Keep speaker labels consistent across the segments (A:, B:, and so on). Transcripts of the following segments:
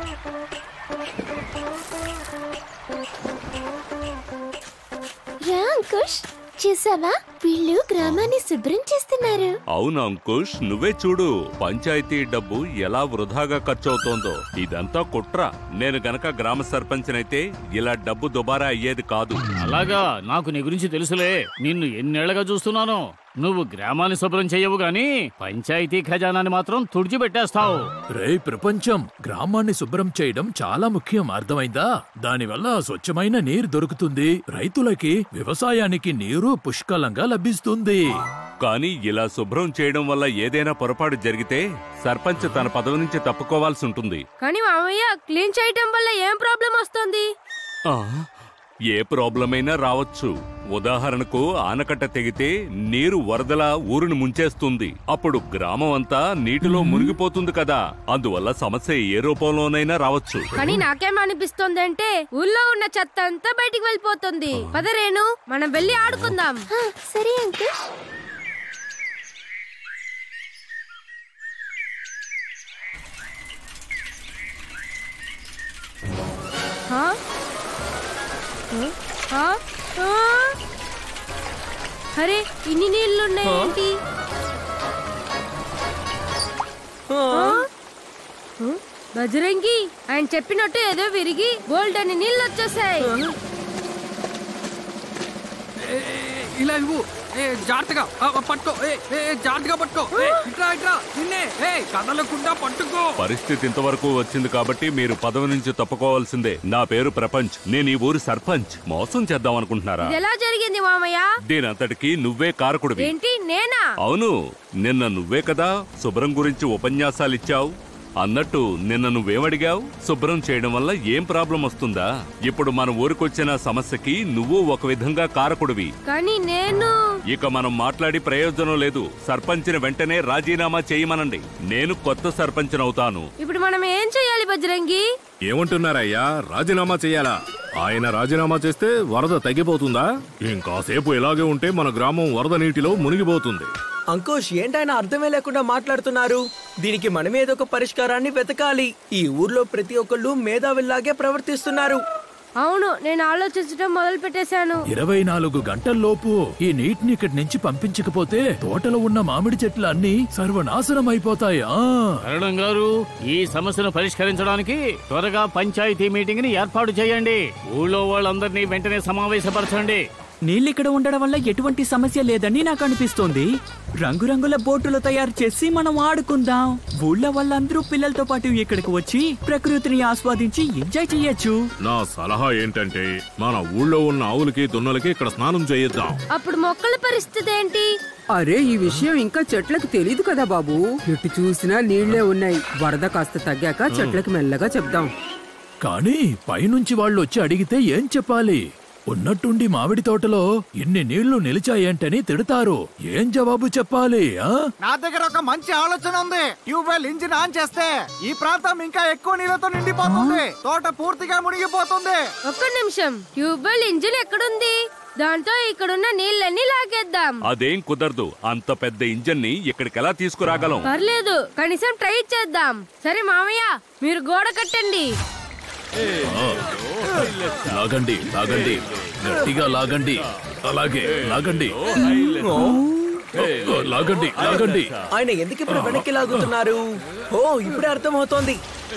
A: రా అంకుష్ చూసావా వీళ్ళు గ్రామాన్ని శుభ్రం చేస్తున్నారు
B: అవును అంకుష్ నువ్వే చూడు పంచాయతీ డబ్బు ఎలా వృధాగా ఖర్చవుతోందో ఇదంతా కుట్ర నేను గనక గ్రామ సర్పంచ్నైతే ఇలా డబ్బు దుబారా అయ్యేది కాదు
C: అలాగా నాకు నీ గురించి తెలుసులే నిన్ను ఎన్నేళ్లగా చూస్తున్నాను నువ్వు గ్రామాన్ని శుభ్రం చెయ్యవు గాని పంచాయతీ ఖజానాన్ని మాత్రం తుడిచిపెట్టేస్తావు
D: రే ప్రపంచం గ్రామాన్ని శుభ్రం చేయడం చాలా ముఖ్యం అర్థమైందా దానివల్ల స్వచ్ఛమైన నీరు దొరుకుతుంది రైతులకి వ్యవసాయానికి నీరు పుష్కలంగా లభిస్తుంది
B: కానీ ఇలా శుభ్రం చేయడం వల్ల ఏదైనా పొరపాటు జరిగితే సర్పంచ్ తన పదవి నుంచి తప్పుకోవాల్సి ఉంటుంది
E: కానీ మామయ్య క్లీన్ చేయటం వల్ల ఏం ప్రాబ్లం వస్తుంది
B: ఆ, ఏ ప్రాబ్లం అయినా రావచ్చు ఉదాహరణకు ఆనకట్ట తెగితే నీరు వరదలా ఊరుని ముంచేస్తుంది అప్పుడు గ్రామం అంతా నీటిలో మునిగిపోతుంది కదా అందువల్ల సమస్య ఏ రూపంలోనైనా రావచ్చు
E: కానీ నాకేమనిపిస్తుంది అంటే ఊళ్ళో ఉన్న చెత్త అంతా బయటికి వెళ్ళిపోతుంది పదరేను మనం వెళ్ళి ఆడుకుందాం
A: ఆ, సరే అంకుష్
E: హా? హా? హా? అరే ఇన్ని నీళ్లున్నాయేంటి హా? హ? బజరంగి ఆయన చెప్పినట్టు ఏదో విరిగి గోల్డ్ అని నీళ్ళు వచ్చేసాయి
F: ఇలా ఇవ్వు ఏ జాగ్రత్తగా ఆ, ఆ, పట్టుకో ఏ ఏ ఏ, జాగ్రత్తగా పట్టుకో ఏ, ఇట్రా ఇట్రా నిన్నే ఏ కదలకుండా పట్టుకో
B: పరిస్థితి ఇంతవరకు వచ్చింది కాబట్టి మీరు పదవి నుంచి తప్పుకోవాల్సిందే నా పేరు ప్రపంచ్ నేను ఈ ఊరి సర్పంచ్ మోసం చేద్దాం అనుకుంటున్నారా
E: ఇది ఎలా జరిగింది మామయ్య
B: దీనంతటికి నువ్వే కారకుడివి
E: ఏంటి నేనా
B: అవును నిన్న నువ్వే కదా శుభ్రం గురించి ఉపన్యాసాలిచ్చావు అన్నట్టు నిన్న నువ్వేమడిగావు శుభ్రం చేయడం వల్ల ఏం ప్రాబ్లం వస్తుందా ఇప్పుడు మన ఊరికొచ్చిన సమస్యకి నువ్వు ఒక విధంగా కారకుడివి
E: కానీ నేను
B: ఇక మనం మాట్లాడి ప్రయోజనం లేదు సర్పంచ్ని వెంటనే రాజీనామా చేయమనండి నేను కొత్త సర్పంచ్నవుతాను
E: ఇప్పుడు మనం ఏం చెయ్యాలి బజరంగి
G: ఏమంటున్నారయ్యా రాజీనామా చేయాలా ఆయన రాజీనామా చేస్తే వరద తగ్గిపోతుందా ఇంకాసేపు ఇలాగే ఉంటే మన గ్రామం వరద నీటిలో మునిగిపోతుంది
H: అంకుష్ ఏంటైనా అర్థమే లేకుండా మాట్లాడుతున్నారు దీనికి మనమేదో ఒక పరిష్కారాన్ని వెతకాలి ఈ ఊర్లో ప్రతి ఒక్కళ్ళు మేధావిల్లాగే ప్రవర్తిస్తున్నారు
E: అవును నేను ఆలోచించడం మొదలు పెట్టేశాను
D: ఇరవై నాలుగు గంటల్లోపు ఈ నీటిని ఇక్కడి నుంచి పంపించకపోతే తోటలో ఉన్న మామిడి చెట్లు అన్ని సర్వనాశనం అయిపోతాయి ఆ
C: కరణం గారు ఈ సమస్యను పరిష్కరించడానికి త్వరగా పంచాయతీ మీటింగ్ ని ఏర్పాటు చేయండి ఊళ్ళో వాళ్ళందరినీ వెంటనే సమావేశపరచండి
I: నీళ్ళిక్కడ ఉండడం వల్ల ఎటువంటి సమస్య లేదని నాకు అనిపిస్తోంది రంగురంగుల బోటులు తయారు చేసి మనం ఆడుకుందాం ఊళ్ళో వాళ్ళందరూ పిల్లలతో పాటు ఇక్కడికి వచ్చి ప్రకృతిని ఆస్వాదించి ఎంజాయ్ చేయొచ్చు
G: నా సలహా ఏంటంటే మన ఊళ్ళో ఉన్న ఆవులకి దున్నలకి ఇక్కడ స్నానం చేయిద్దాం
E: అప్పుడు మొక్కల పరిస్థితి ఏంటి
J: అరే ఈ విషయం ఇంకా చెట్లకు తెలీదు కదా బాబు ఎటు చూసినా నీళ్లే ఉన్నాయి వరద కాస్త తగ్గాక చెట్లకు మెల్లగా చెప్దాం
D: కానీ పైనుంచి వాళ్ళు వచ్చి అడిగితే ఏం చెప్పాలి ఉన్నట్టుండి మామిడి తోటలో ఇన్ని నీళ్లు నిలిచాయేంటని తిడతారు ఏం జవాబు చెప్పాలి ఆ
K: నా దగ్గర ఒక మంచి ఆలోచన ఉంది ట్యూబ్వెల్ ఇంజిన్ ఆన్ చేస్తే ఈ ప్రాంతం ఇంకా ఎక్కువ నీళ్ళతో నిండిపోతుంది తోట పూర్తిగా మునిగిపోతుంది
E: ఒక్క నిమిషం ట్యూబ్వెల్ ఇంజిన్ ఎక్కడుంది దాంతో ఇక్కడున్న నీళ్ళన్నీ లాగేద్దాం
B: అదేం కుదరదు అంత పెద్ద ఇంజన్ ని ఇక్కడికెలా తీసుకురాగలం
E: పర్లేదు కనీసం ట్రై చేద్దాం సరే మామయ్య మీరు గోడ కట్టండి
D: లాగండి లాగండి గట్టిగా లాగండి అలాగే లాగండి లాగండి లాగండి
H: ఆయన ఎందుకు ఇప్పుడు వెనక్కి లాగుతున్నారు ఓ ఇప్పుడే అర్థమవుతోంది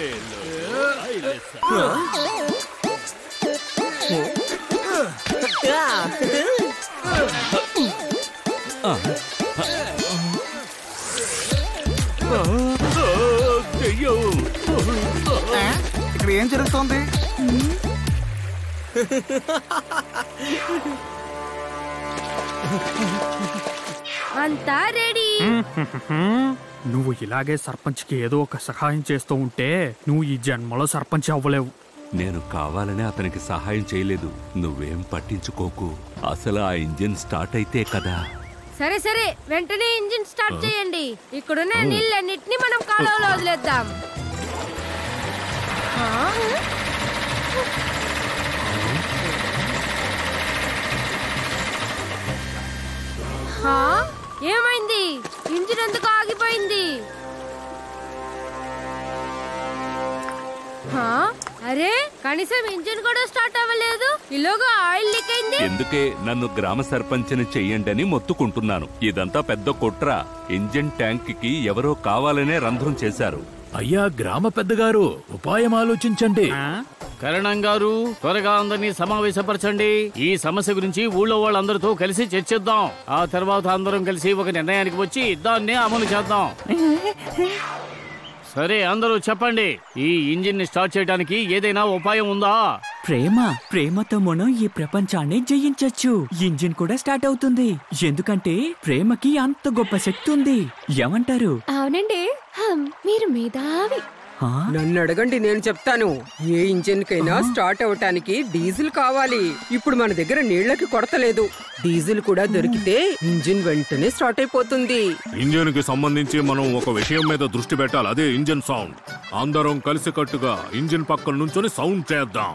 K: ఏ? ఇక్కడ ఏం జరుగుతోంది
E: అంతా రెడీ
F: నువ్వు ఇలాగే సర్పంచ్కి ఏదో ఒక సహాయం చేస్తూ ఉంటే నువ్వు ఈ జన్మలో సర్పంచ్ అవ్వలేవు
B: నేను కావాలనే అతనికి సహాయం చేయలేదు నువ్వేం పట్టించుకోకు అసలు ఆ ఇంజిన్ స్టార్ట్ అయితే కదా
E: సరే సరే వెంటనే ఇంజిన్ స్టార్ట్ చేయండి ఇక్కడున్న నీళ్ళన్నిటిని మనం కాలువలో వదిలేద్దాం ఆ? హా? ఏమైంది ఇంజిన్ ఎందుకు ఆగిపోయింది హా? అరే కనీసం ఇంజిన్ కూడా స్టార్ట్ అవ్వలేదు ఇలాగా ఆయిల్ లీక్ అయింది
B: ఎందుకే నన్ను గ్రామ సర్పంచ్ని చెయ్యండని మొత్తుకుంటున్నాను ఇదంతా పెద్ద కుట్ర ఇంజిన్ ట్యాంక్ కి ఎవరో కావాలనే రంధ్రం చేశారు
D: అయ్యా గ్రామ పెద్దగారు ఉపాయం ఆలోచించండి
C: కరణం గారు త్వరగా అందరినీ సమావేశపరచండి ఈ సమస్య గురించి ఊళ్ళో వాళ్ళందరితో కలిసి చర్చిద్దాం ఆ తర్వాత అందరం కలిసి ఒక నిర్ణయానికి వచ్చి దాన్ని అమలు చేద్దాం సరే అందరూ చెప్పండి ఈ ఇంజిన్ ని స్టార్ట్ చేయడానికి ఏదైనా ఉపాయం ఉందా
I: ప్రేమ ప్రేమతో మనం ఈ ప్రపంచాన్ని జయించొచ్చు ఇంజిన్ కూడా స్టార్ట్ అవుతుంది ఎందుకంటే ప్రేమకి అంత గొప్ప శక్తి ఉంది ఏమంటారు
A: అవునండి హమ్, మీరు మేధావి
I: ఆ?
J: నన్ను అడగండి నేను చెప్తాను ఏ ఇంజిన్ కైనా స్టార్ట్ అవటానికి డీజిల్ కావాలి ఇప్పుడు మన దగ్గర నీళ్లకి కొరత లేదు డీజిల్ కూడా దొరికితే ఇంజిన్ వెంటనే స్టార్ట్ అయిపోతుంది
G: ఇంజిన్ కి సంబంధించి మనం ఒక విషయం మీద దృష్టి పెట్టాలి అదే ఇంజిన్ సౌండ్ అందరం కలిసికట్టుగా ఇంజిన్ పక్కన నుంచొని సౌండ్ చేద్దాం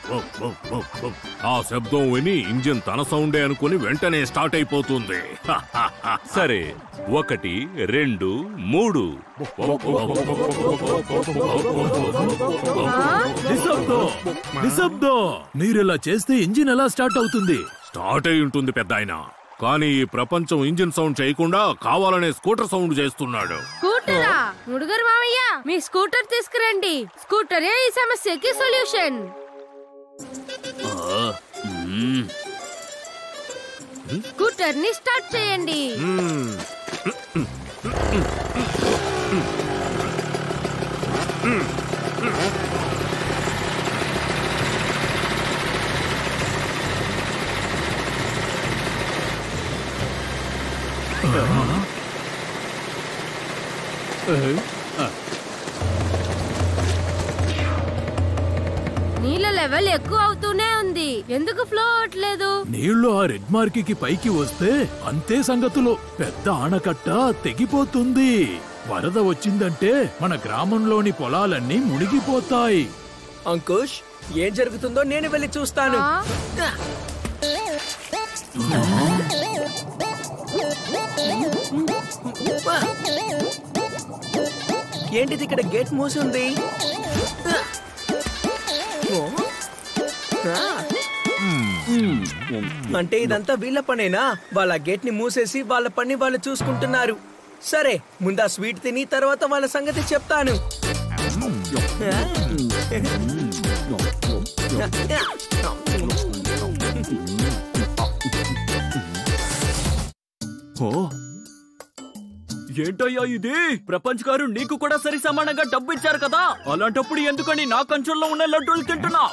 G: ఆ శబ్దం విని ఇంజిన్ తన సౌండే అనుకుని వెంటనే స్టార్ట్ అయిపోతుంది
B: సరే ఒకటి రెండు మూడు
D: నిశ్శబ్దం నిశ్శబ్దం మీరిలా చేస్తే ఇంజిన్ ఎలా స్టార్ట్ అవుతుంది
G: స్టార్ట్ అయి ఉంటుంది పెద్ద ఆయన కానీ ఈ ప్రపంచం ఇంజిన్ సౌండ్ చేయకుండా కావాలనే స్కూటర్ సౌండ్ చేస్తున్నాడు
E: స్కూటరా ముడుగరు మామయ్య మీ స్కూటర్ తీసుకురండి స్కూటరే ఈ సమస్యకి సొల్యూషన్ స్కూటర్ ని స్టార్ట్ చేయండి నీళ్ళ లెవెల్ ఎక్కువ అవుతూనే ఉంది ఎందుకు ఫ్లో అవట్లేదు
D: నీళ్లు ఆ రెడ్ మార్కి పైకి వస్తే అంతే సంగతులు పెద్ద ఆనకట్ట తెగిపోతుంది వరద వచ్చిందంటే మన గ్రామంలోని పొలాలన్నీ మునిగిపోతాయి
H: అంకుష్ ఏం జరుగుతుందో నేను వెళ్ళి చూస్తాను
E: ఆ?
H: ఏంటిది ఇక్కడ గేట్ మూసి ఉంది ఓ. ఆ. అంటే ఇదంతా వీళ్ళ పనేనా వాళ్ళ గేట్ ని మూసేసి వాళ్ళ పని వాళ్ళు చూసుకుంటున్నారు సరే ముందా స్వీట్ తిని తర్వాత వాళ్ళ సంగతి చెప్తాను
I: ఓ ఏంటయ్యా ఇది ప్రపంచ్ గారు నీకు కూడా సరి సమానంగా డబ్బు ఇచ్చారు కదా అలాంటప్పుడు ఎందుకని నా కంచుల్లో ఉన్న లడ్డూలు తింటున్నావు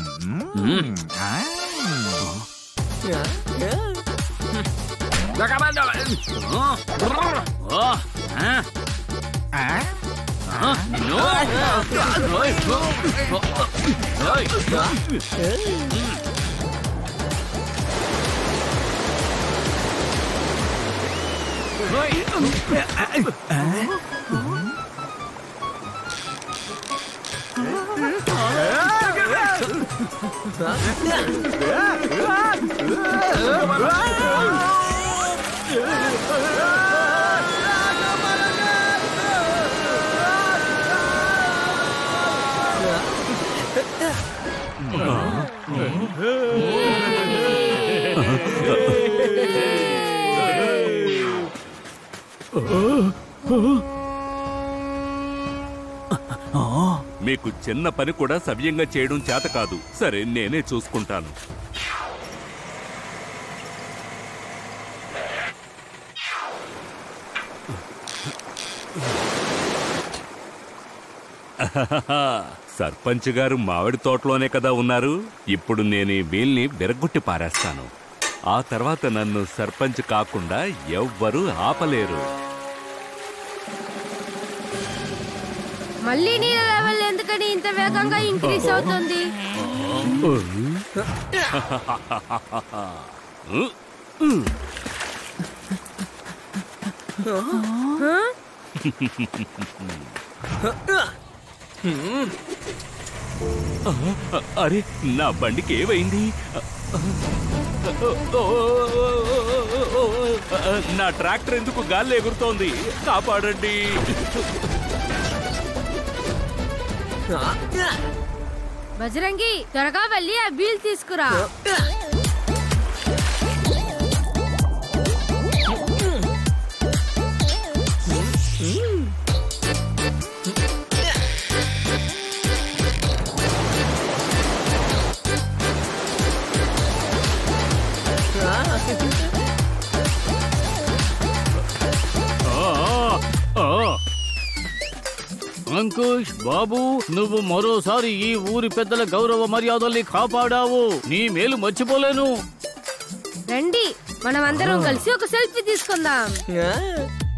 B: మీకు చిన్న పని కూడా సవ్యంగా చేయడం చేత కాదు సరే నేనే చూసుకుంటాను సర్పంచ్ గారు మామిడి తోటలోనే కదా ఉన్నారు ఇప్పుడు నేను ఈ వీల్ని విరగొట్టి పారేస్తాను ఆ తర్వాత నన్ను సర్పంచ్ కాకుండా ఎవ్వరూ ఆపలేరు
E: మళ్ళీ నీళ్ళ లెవెల్ ఎందుకని ఇంత వేగంగా ఇంక్రీస్ అవుతుంది హ?
B: అరే నా బండికి ఏమైంది నా ట్రాక్టర్ ఎందుకు గాల్లో ఎగురుతోంది కాపాడండి
E: బజరంగి త్వరగా వెళ్ళి ఆ వీల్ తీసుకురా
C: ఆ, ఆ, ఆ. అంకుష్ బాబు నువ్వు మరోసారి ఈ ఊరి పెద్దల గౌరవ మర్యాదల్ని కాపాడావు నీ మేలు మర్చిపోలేను
E: రండి మనం అందరం కలిసి ఒక సెల్ఫీ తీసుకుందాం
H: ఆ,